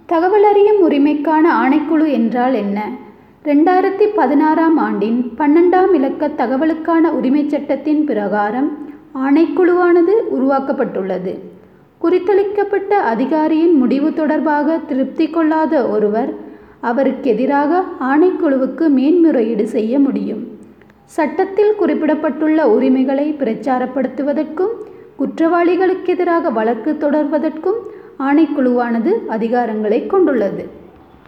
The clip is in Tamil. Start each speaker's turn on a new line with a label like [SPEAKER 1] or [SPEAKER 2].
[SPEAKER 1] தகவலறியும் உரிமைக்கான ஆணைக்குழு என்றால் என்ன ரெண்டாயிரத்தி பதினாறாம் ஆண்டின் பன்னெண்டாம் இலக்க தகவலுக்கான உரிமைச் சட்டத்தின் பிரகாரம் ஆணைக்குழுவானது உருவாக்கப்பட்டுள்ளது குறித்தளிக்கப்பட்ட அதிகாரியின் முடிவு தொடர்பாக திருப்தி கொள்ளாத ஒருவர் அவருக்கெதிராக ஆணைக்குழுவுக்கு மேன்முறையீடு செய்ய முடியும் சட்டத்தில் குறிப்பிடப்பட்டுள்ள உரிமைகளை பிரச்சாரப்படுத்துவதற்கும் குற்றவாளிகளுக்கெதிராக வழக்கு தொடர்வதற்கும் ஆணைக்குழுவானது அதிகாரங்களை கொண்டுள்ளது